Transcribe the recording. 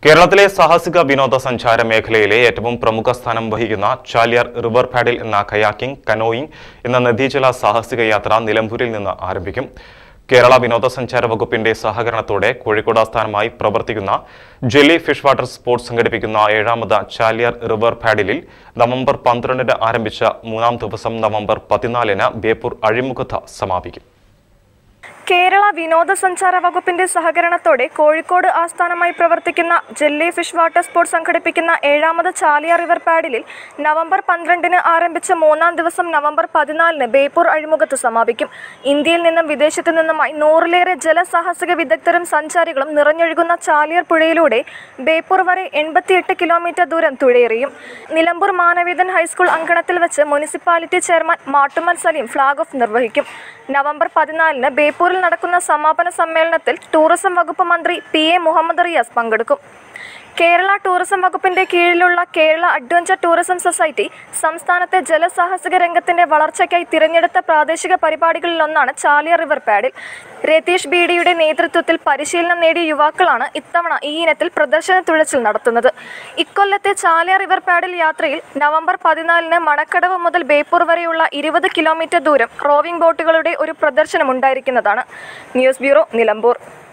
കേരളത്തിലെ സാഹസിക വിനോദസഞ്ചാര മേഖലയിലെ ഏറ്റവും പ്രമുഖ സ്ഥാനം വഹിക്കുന്ന ചാലിയാർ റിവർ പാഡിൽ എന്ന കയാക്കിംഗ് കനോയിങ് എന്ന നദീജല സാഹസിക യാത്ര നിലമ്പൂരിൽ നിന്ന് ആരംഭിക്കും കേരള വിനോദസഞ്ചാര വകുപ്പിന്റെ സഹകരണത്തോടെ കോഴിക്കോട് ആസ്ഥാനമായി പ്രവർത്തിക്കുന്ന ജെല്ലി ഫിഷ് വാട്ടർ സ്പോർട്സ് സംഘടിപ്പിക്കുന്ന ഏഴാമത് ചാലിയാർ റിവർ പാഡിലിൽ നവംബർ പന്ത്രണ്ടിന് ആരംഭിച്ച മൂന്നാം ദിവസം നവംബർ പതിനാലിന് ബേപ്പൂർ അഴിമുഖത്ത് സമാപിക്കും കേരള വിനോദസഞ്ചാര വകുപ്പിന്റെ സഹകരണത്തോടെ കോഴിക്കോട് ആസ്ഥാനമായി പ്രവർത്തിക്കുന്ന ജെല്ലി ഫിഷ് വാട്ടർ സ്പോർട്സ് സംഘടിപ്പിക്കുന്ന ഏഴാമത് ചാലിയ റിവർ പാഡിലിൽ നവംബർ പന്ത്രണ്ടിന് ആരംഭിച്ച മൂന്നാം ദിവസം നവംബർ പതിനാലിന് ബേപ്പൂർ അഴിമുഖത്ത് സമാപിക്കും ഇന്ത്യയിൽ നിന്നും വിദേശത്തു നിന്നുമായി നൂറിലേറെ ജലസാഹസിക വിദഗ്ധരും സഞ്ചാരികളും നിറഞ്ഞൊഴുകുന്ന ചാലിയർ പുഴയിലൂടെ ബേപ്പൂർ വരെ എൺപത്തിയെട്ട് കിലോമീറ്റർ ദൂരം തുഴയെറിയും നിലമ്പൂർ മാനവേദൻ ഹൈസ്കൂൾ അങ്കണത്തിൽ വെച്ച് municipality chairman Mattummal Saleem flag off നിർവഹിക്കും നവംബർ പതിനാലിന് ബേപ്പൂരിൽ നടക്കുന്ന സമാപന സമ്മേളനത്തിൽ ടൂറിസം വകുപ്പ് മന്ത്രി പി എ മുഹമ്മദ് റിയാസ് പങ്കെടുക്കും കേരള ടൂറിസം വകുപ്പിന്റെ കീഴിലുള്ള കേരള അഡ്വഞ്ചർ ടൂറിസം സൊസൈറ്റി സംസ്ഥാനത്തെ ജലസാഹസിക രംഗത്തിന്റെ വളർച്ചയ്ക്കായി തിരഞ്ഞെടുത്ത പ്രാദേശിക പരിപാടികളിലൊന്നാണ് ചാലിയ റിവർ പാഡിൽ രതീഷ് ബീഡിയുടെ നേതൃത്വത്തിൽ പരിശീലനം നേടിയ യുവാക്കളാണ് ഇത്തവണ ഈ ഇനത്തിൽ പ്രദർശന തുഴച്ചിൽ നടത്തുന്നത് ഇക്കൊല്ലത്തെ ചാലിയ റിവർ പാഡിൽ യാത്രയിൽ നവംബർ പതിനാലിന് മണക്കടവ് മുതൽ ബേപ്പൂർ വരെയുള്ള ഇരുപത് കിലോമീറ്റർ ദൂരം റോവിംഗ് ബോട്ടുകളുടെ ഒരു പ്രദർശനം ഉണ്ടായിരിക്കുന്നതാണ് ന്യൂസ് ബ്യൂറോ നിലമ്പൂർ